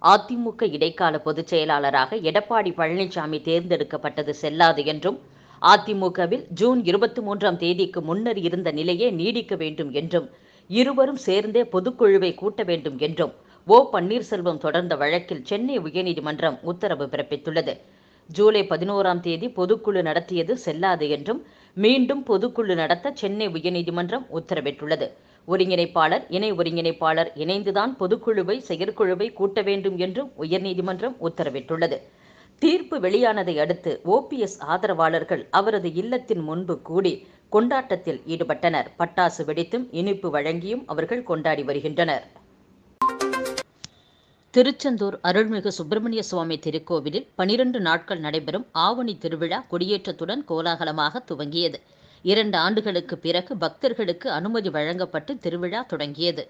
அதிமுக இடைக்கால பொதுச் செயலாளராக எடப்பாடி பழனிசாமி தேர்ந்தெடுக்கப்பட்டது செல்லாது என்றும் அதிமுகவில் ஜூன் இருபத்தி மூன்றாம் தேதிக்கு முன்னர் இருந்த நிலையே நீடிக்க வேண்டும் என்றும் இருவரும் சேர்ந்தே பொதுக்குழுவை கூட்ட வேண்டும் என்றும் ஓ பன்னீர்செல்வம் தொடர்ந்த வழக்கில் சென்னை உயர்நீதிமன்றம் உத்தரவு பிறப்பித்துள்ளது ஜூலை பதினோராம் தேதி பொதுக்குழு நடத்தியது செல்லாது என்றும் மீண்டும் பொதுக்குழு நடத்த சென்னை உயர்நீதிமன்றம் உத்தரவிட்டுள்ளது ஒருங்கிணைப்பாளர் இணை ஒருங்கிணைப்பாளர் இணைந்துதான் பொதுக்குழுவை செயற்குழுவை கூட்ட வேண்டும் என்றும் உயர்நீதிமன்றம் உத்தரவிட்டுள்ளது தீர்ப்பு வெளியானதை அடுத்து ஓபிஎஸ் ஆதரவாளர்கள் அவரது இல்லத்தின் முன்பு கூடி கொண்டாட்டத்தில் ஈடுபட்டனர் பட்டாசு வெடித்தும் இனிப்பு வழங்கியும் அவர்கள் கொண்டாடி வருகின்றனர் திருச்செந்தூர் அருள்மிகு சுப்பிரமணிய சுவாமி திருக்கோவிலில் பனிரெண்டு நாட்கள் நடைபெறும் ஆவணி திருவிழா கொடியேற்றத்துடன் கோலாகலமாக துவங்கியது இரண்டு ஆண்டுகளுக்கு பிறகு பக்தர்களுக்கு அனுமதி வழங்கப்பட்டு திருவிழா தொடங்கியது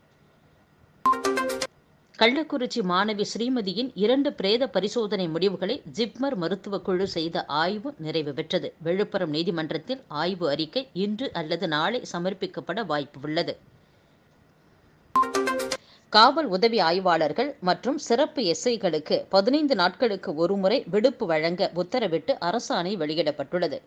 கள்ளக்குறிச்சி மாணவி ஸ்ரீமதியின் இரண்டு பிரேத பரிசோதனை முடிவுகளை ஜிப்மர் மருத்துவக் குழு செய்த ஆய்வு நிறைவு பெற்றது விழுப்புரம் நீதிமன்றத்தில் ஆய்வு அறிக்கை இன்று அல்லது நாளை சமர்ப்பிக்கப்பட வாய்ப்பு உள்ளது காவல் உதவி ஆய்வாளர்கள் மற்றும் சிறப்பு எஸ்ஐகளுக்கு பதினைந்து நாட்களுக்கு ஒருமுறை விடுப்பு வழங்க உத்தரவிட்டு அரசாணை வெளியிடப்பட்டுள்ளது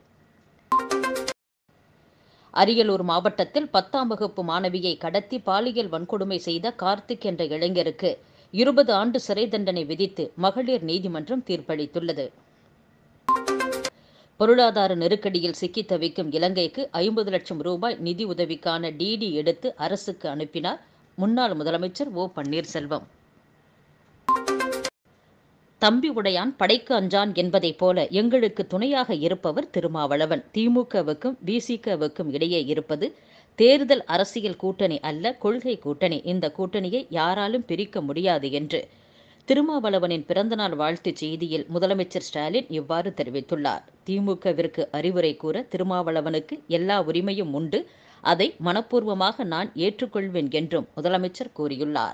அரியலூர் மாவட்டத்தில் பத்தாம் வகுப்பு மாணவியை கடத்தி பாலியல் வன்கொடுமை செய்த கார்த்திக் என்ற இளைஞருக்கு இருபது ஆண்டு சிறை தண்டனை விதித்து மகளிர் நீதிமன்றம் தீர்ப்பளித்துள்ளது பொருளாதார நெருக்கடியில் சிக்கி தவிக்கும் இலங்கைக்கு ஐம்பது லட்சம் ரூபாய் நிதி உதவிக்கான டிடி எடுத்து அரசுக்கு அனுப்பினார் முன்னாள் முதலமைச்சர் ஓ பன்னீர்செல்வம் தம்பி உடையான் படைக்கு அஞ்சான் என்பதைப் போல எங்களுக்கு துணையாக இருப்பவர் திருமாவளவன் திமுகவுக்கும் விசிகவுக்கும் இடையே இருப்பது தேர்தல் அரசியல் கூட்டணி அல்ல கொள்கை கூட்டணி இந்த கூட்டணியை யாராலும் பிரிக்க முடியாது என்று திருமாவளவனின் பிறந்தநாள் வாழ்த்துச் செய்தியில் முதலமைச்சர் ஸ்டாலின் இவ்வாறு தெரிவித்துள்ளார் திமுகவிற்கு அறிவுரை கூற திருமாவளவனுக்கு எல்லா உரிமையும் உண்டு அதை மனப்பூர்வமாக நான் ஏற்றுக்கொள்வேன் என்றும் முதலமைச்சர் கூறியுள்ளார்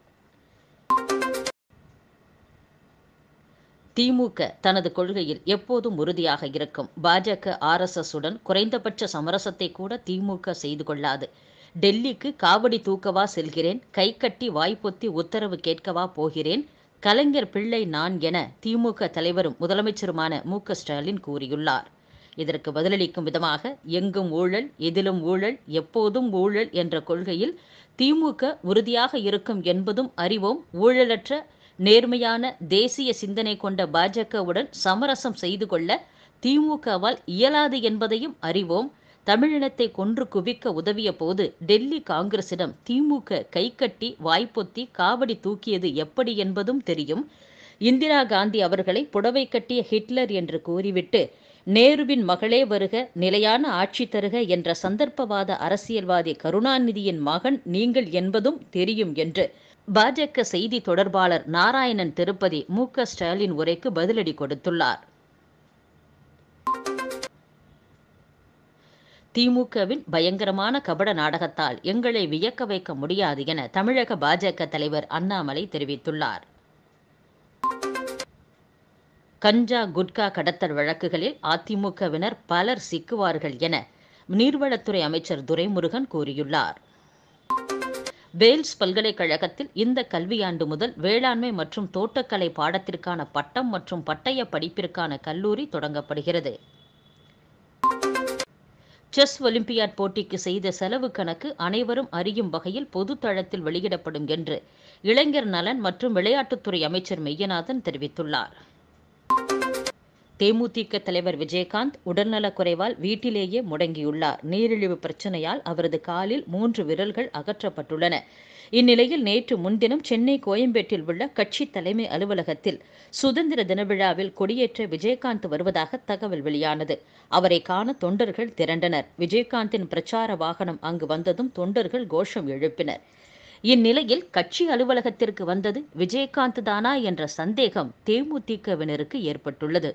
திமுக தனது கொள்கையில் எப்போதும் உறுதியாக இருக்கும் பாஜக ஆர்எஸ்எஸ் உடன் குறைந்தபட்ச சமரசத்தை கூட திமுக செய்து கொள்ளாது டெல்லிக்கு காவடி தூக்கவா செல்கிறேன் கை கட்டி வாய்ப்பொத்தி உத்தரவு கேட்கவா போகிறேன் கலைஞர் பிள்ளை நான் என திமுக தலைவரும் முதலமைச்சருமான மு ஸ்டாலின் கூறியுள்ளார் இதற்கு பதிலளிக்கும் விதமாக எங்கும் ஊழல் எதிலும் ஊழல் எப்போதும் ஊழல் என்ற கொள்கையில் திமுக உறுதியாக இருக்கும் என்பதும் அறிவோம் ஊழலற்ற நேர்மையான தேசிய சிந்தனை கொண்ட பாஜகவுடன் சமரசம் செய்து கொள்ள திமுகவால் இயலாது என்பதையும் அறிவோம் தமிழினத்தை கொன்று குவிக்க உதவிய போது டெல்லி காங்கிரசிடம் திமுக கைகட்டி வாய்ப்பொத்தி காவடி தூக்கியது எப்படி என்பதும் தெரியும் இந்திரா காந்தி அவர்களை புடவை கட்டிய ஹிட்லர் என்று கூறிவிட்டு நேருவின் மகளே வருக நிலையான ஆட்சி தருக என்ற சந்தர்ப்பவாத அரசியல்வாதி கருணாநிதியின் மகன் நீங்கள் என்பதும் தெரியும் என்று பாஜக செய்தி தொடர்பாளர் நாராயணன் திருப்பதி மு ஸ்டாலின் உரைக்கு பதிலடி கொடுத்துள்ளார் திமுகவின் பயங்கரமான கபட நாடகத்தால் எங்களை வியக்க வைக்க முடியாது என தமிழக பாஜக தலைவர் அண்ணாமலை தெரிவித்துள்ளார் கஞ்சா குட்கா கடத்தல் வழக்குகளில் அதிமுகவினர் பலர் சிக்குவார்கள் என நீர்வளத்துறை அமைச்சர் துரைமுருகன் கூறியுள்ளார் வேல்ஸ் பல்கலைக்கழகத்தில் இந்த கல்வியாண்டு முதல் வேளாண்மை மற்றும் தோட்டக்கலை பாடத்திற்கான பட்டம் மற்றும் பட்டய படிப்பிற்கான கல்லூரி தொடங்கப்படுகிறது செஸ் ஒலிம்பியாட் போட்டிக்கு செய்த செலவு கணக்கு அனைவரும் அறியும் வகையில் பொது தளத்தில் வெளியிடப்படும் என்று இளைஞர் நலன் மற்றும் விளையாட்டுத்துறை அமைச்சர் மெய்யநாதன் தெரிவித்துள்ளார் தேமுதிக தலைவர் விஜயகாந்த் உடல்நலக்குறைவால் வீட்டிலேயே முடங்கியுள்ளார் நீரிழிவு பிரச்சனையால் அவரது காலில் மூன்று விரல்கள் அகற்றப்பட்டுள்ளன இந்நிலையில் நேற்று முன்தினம் சென்னை கோயம்பேட்டில் உள்ள கட்சி தலைமை அலுவலகத்தில் சுதந்திர தின விழாவில் கொடியேற்ற விஜயகாந்த் வருவதாக தகவல் வெளியானது அவரை காண தொண்டர்கள் திரண்டனர் விஜயகாந்தின் பிரச்சார வாகனம் அங்கு வந்ததும் தொண்டர்கள் கோஷம் எழுப்பினர் இந்நிலையில் கட்சி அலுவலகத்திற்கு வந்தது விஜயகாந்த் தானா என்ற சந்தேகம் தேமுதிகவினருக்கு ஏற்பட்டுள்ளது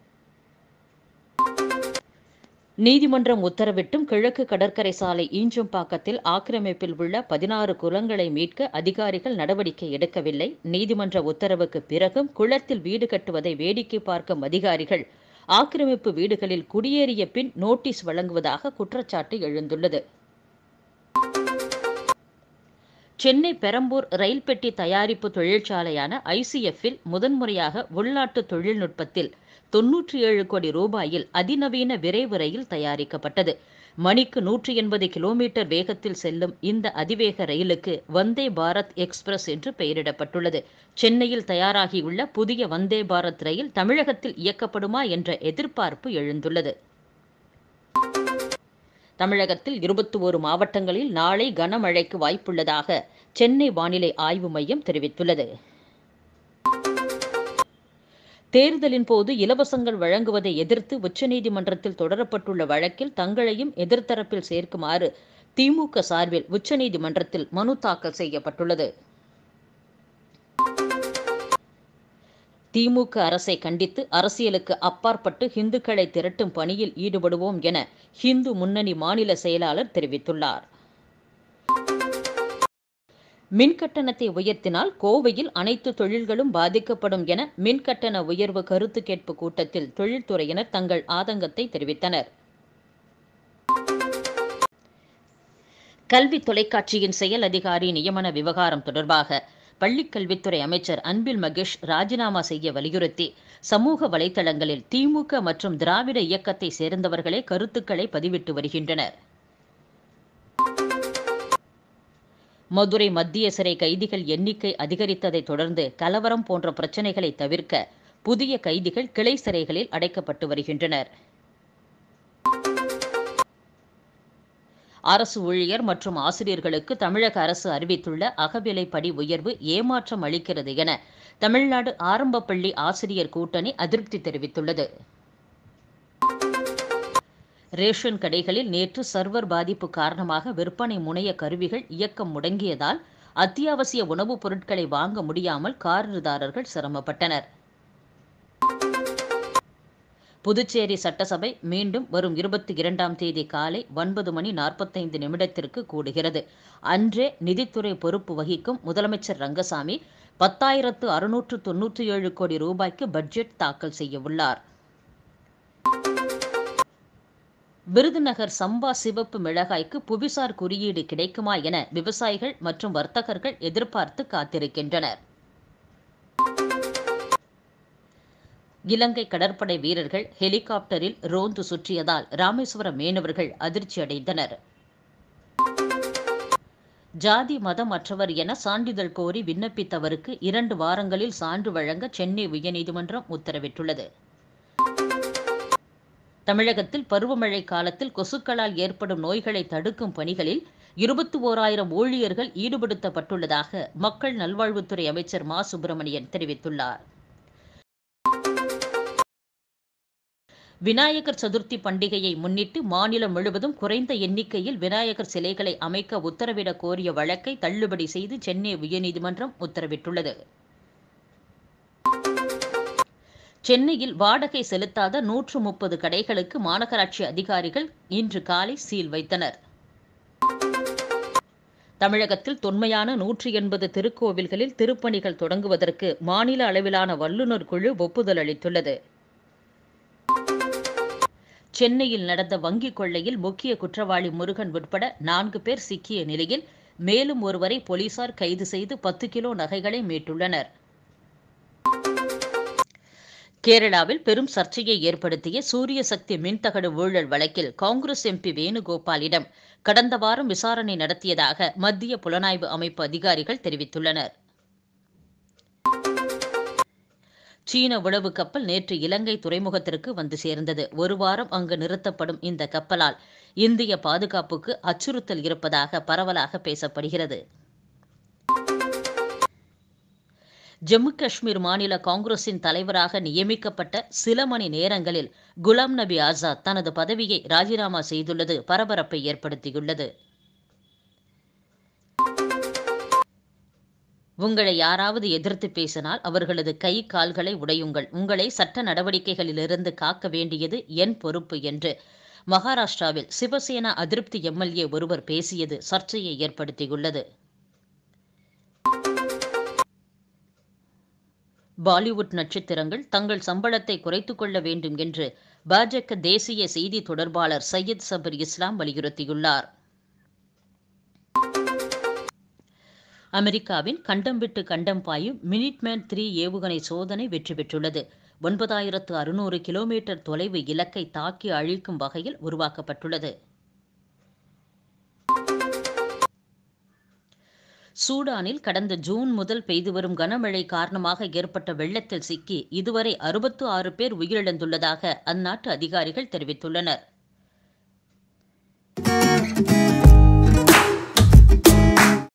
நீதிமன்றம் உத்தரவிட்டும் கிழக்கு கடற்கரை சாலை ஈஞ்சம்பாக்கத்தில் ஆக்கிரமிப்பில் உள்ள பதினாறு குளங்களை மீட்க அதிகாரிகள் நடவடிக்கை எடுக்கவில்லை நீதிமன்ற உத்தரவுக்கு பிறகும் குளத்தில் வீடு கட்டுவதை வேடிக்கை பார்க்கும் அதிகாரிகள் ஆக்கிரமிப்பு வீடுகளில் குடியேறிய பின் நோட்டீஸ் வழங்குவதாக குற்றச்சாட்டு எழுந்துள்ளது சென்னை பெரம்பூர் ரயில் பெட்டி தயாரிப்பு தொழிற்சாலையான ஐசிஎஃப்பில் முதன்முறையாக உள்நாட்டு தொழில்நுட்பத்தில் தொன்னூற்றி ஏழு கோடி ரூபாயில் அதிநவீன விரைவு ரயில் தயாரிக்கப்பட்டது மணிக்கு நூற்றி எண்பது கிலோமீட்டர் வேகத்தில் செல்லும் இந்த அதிவேக ரயிலுக்கு வந்தே பாரத் எக்ஸ்பிரஸ் என்று பெயரிடப்பட்டுள்ளது சென்னையில் தயாராகியுள்ள புதிய வந்தே பாரத் ரயில் தமிழகத்தில் இயக்கப்படுமா என்ற எதிர்பார்ப்பு எழுந்துள்ளது தமிழகத்தில் இருபத்தி ஓரு மாவட்டங்களில் நாளை கனமழைக்கு வாய்ப்புள்ளதாக சென்னை வானிலை ஆய்வு மையம் தெரிவித்துள்ளது தேர்தலின் போது இலவசங்கள் வழங்குவதை எதிர்த்து உச்சநீதிமன்றத்தில் தொடரப்பட்டுள்ள வழக்கில் தங்களையும் எதிர்த்தரப்பில் சேர்க்குமாறு திமுக சார்பில் உச்சநீதிமன்றத்தில் மனு தாக்கல் செய்யப்பட்டுள்ளது திமுக அரசை கண்டித்து அரசியலுக்கு அப்பாற்பட்டு இந்துக்களை திரட்டும் பணியில் ஈடுபடுவோம் என ஹிந்து முன்னணி மாநில செயலாளர் தெரிவித்துள்ளார் மின்கட்டணத்தை உயர்த்தினால் கோவையில் அனைத்து தொழில்களும் பாதிக்கப்படும் என மின்கட்டண உயர்வு கருத்து கேட்பு கூட்டத்தில் தொழில்துறையினர் தங்கள் ஆதங்கத்தை தெரிவித்தனர் கல்வி தொலைக்காட்சியின் செயல் அதிகாரி நியமன விவகாரம் தொடர்பாக பள்ளிக்கல்வித்துறை அமைச்சர் அன்பில் மகேஷ் ராஜினாமா செய்ய வலியுறுத்தி சமூக வலைதளங்களில் திமுக மற்றும் திராவிட இயக்கத்தை சேர்ந்தவர்களே கருத்துக்களை பதிவிட்டு வருகின்றனர் மதுரை மத்திய சிறை கைதிகள் எண்ணிக்கை அதிகரித்ததை தொடர்ந்து கலவரம் போன்ற பிரச்சினைகளை தவிர்க்க புதிய கைதிகள் கிளை சிறைகளில் அடைக்கப்பட்டு வருகின்றனர் அரசு ஊழியர் மற்றும் ஆசிரியர்களுக்கு தமிழக அரசு அறிவித்துள்ள அகவிலைப்படி உயர்வு ஏமாற்றம் அளிக்கிறது என தமிழ்நாடு ஆரம்ப பள்ளி ஆசிரியர் கூட்டணி அதிருப்தி தெரிவித்துள்ளது ரேஷன் கடைகளில் நேற்று சர்வர் பாதிப்பு காரணமாக விற்பனை முனைய கருவிகள் இயக்கம் முடங்கியதால் அத்தியாவசிய உணவுப் பொருட்களை வாங்க முடியாமல் காரிருதாரர்கள் சிரமப்பட்டனர் புதுச்சேரி சட்டசபை மீண்டும் வரும் இருபத்தி இரண்டாம் தேதி காலை ஒன்பது மணி நாற்பத்தைந்து நிமிடத்திற்கு கூடுகிறது அன்றே நிதித்துறை பொறுப்பு வகிக்கும் முதலமைச்சர் ரங்கசாமி பத்தாயிரத்து அறுநூற்று தொன்னூற்றி ஏழு கோடி ரூபாய்க்கு பட்ஜெட் தாக்கல் செய்யவுள்ளார் விருதுநகர் சம்பா சிவப்பு மிளகாய்க்கு புவிசார் குறியீடு கிடைக்குமா என விவசாயிகள் மற்றும் வர்த்தகர்கள் எதிர்பார்த்து காத்திருக்கின்றனர் இலங்கை கடற்படை வீரர்கள் ஹெலிகாப்டரில் ரோந்து சுற்றியதால் ராமேஸ்வரம் மீனவர்கள் அதிர்ச்சியடைந்தனர் ஜாதி மதம் அற்றவர் என சான்றிதழ் கோரி விண்ணப்பித்தவருக்கு இரண்டு வாரங்களில் சான்று வழங்க சென்னை உயர்நீதிமன்றம் உத்தரவிட்டுள்ளது தமிழகத்தில் பருவமழை காலத்தில் கொசுக்களால் ஏற்படும் நோய்களை தடுக்கும் பணிகளில் இருபத்தி ஓராயிரம் ஊழியர்கள் ஈடுபடுத்தப்பட்டுள்ளதாக மக்கள் நல்வாழ்வுத்துறை அமைச்சர் மா சுப்பிரமணியன் தெரிவித்துள்ளார் விநாயகர் சதுர்த்தி பண்டிகையை முன்னிட்டு மாநிலம் முழுவதும் குறைந்த எண்ணிக்கையில் விநாயகர் சிலைகளை அமைக்க உத்தரவிடக் கோரிய வழக்கை தள்ளுபடி செய்து சென்னை உயர்நீதிமன்றம் உத்தரவிட்டுள்ளது சென்னையில் வாடகை செலுத்தாத நூற்று முப்பது கடைகளுக்கு மாநகராட்சி அதிகாரிகள் இன்று காலை சீல் வைத்தனர் தமிழகத்தில் தொன்மையான நூற்றி எண்பது திருக்கோவில்களில் திருப்பணிகள் தொடங்குவதற்கு மாநில அளவிலான வல்லுநர் குழு ஒப்புதல் அளித்துள்ளது சென்னையில் நடந்த வங்கிக் கொள்ளையில் முக்கிய குற்றவாளி முருகன் உட்பட நான்கு பேர் சிக்கிய நிலையில் மேலும் ஒருவரை போலீசார் கைது செய்து பத்து கிலோ நகைகளை மீட்டுள்ளனர் கேரளாவில் பெரும் சர்ச்சையை ஏற்படுத்திய சூரிய சக்தி மின்தகடு ஊழல் வழக்கில் காங்கிரஸ் எம்பி வேணுகோபாலிடம் கடந்த வாரம் விசாரணை நடத்தியதாக மத்திய புலனாய்வு அமைப்பு அதிகாரிகள் தெரிவித்துள்ளனர் சீன உளவு கப்பல் நேற்று இலங்கை துறைமுகத்திற்கு வந்து சேர்ந்தது ஒரு வாரம் அங்கு நிறுத்தப்படும் இந்த கப்பலால் இந்திய பாதுகாப்புக்கு அச்சுறுத்தல் இருப்பதாக பரவலாக பேசப்படுகிறது ஜம்மு காஷ்மீர் மாநில காங்கிரசின் தலைவராக நியமிக்கப்பட்ட சில மணி நேரங்களில் குலாம் நபி ஆசாத் தனது பதவியை ராஜினாமா செய்துள்ளது பரபரப்பை ஏற்படுத்தியுள்ளது உங்களை யாராவது எதிர்த்து பேசினால் அவர்களது கை கால்களை உடையுங்கள் உங்களை சட்ட நடவடிக்கைகளிலிருந்து காக்க வேண்டியது என் பொறுப்பு என்று மகாராஷ்டிராவில் சிவசேனா அதிருப்தி எம்எல்ஏ ஒருவர் பேசியது சர்ச்சையை ஏற்படுத்தியுள்ளது பாலிவுட் நட்சத்திரங்கள் தங்கள் சம்பளத்தை குறைத்துக் கொள்ள வேண்டும் என்று பாஜக தேசிய செய்தி தொடர்பாளர் சையத் சபர் இஸ்லாம் வலியுறுத்தியுள்ளார் அமெரிக்காவின் கண்டம் விட்டு கண்டம் பாயும் மினிட்மேன் த்ரீ ஏவுகணை சோதனை வெற்றி பெற்றுள்ளது ஒன்பதாயிரத்து அறுநூறு கிலோமீட்டர் தொலைவு இலக்கை தாக்கி அழிக்கும் வகையில் உருவாக்கப்பட்டுள்ளது சூடானில் கடந்த ஜூன் முதல் பெய்து வரும் கனமழை காரணமாக ஏற்பட்ட வெள்ளத்தில் சிக்கி இதுவரை அறுபத்து ஆறு பேர் உயிரிழந்துள்ளதாக அந்நாட்டு அதிகாரிகள் தெரிவித்துள்ளனர்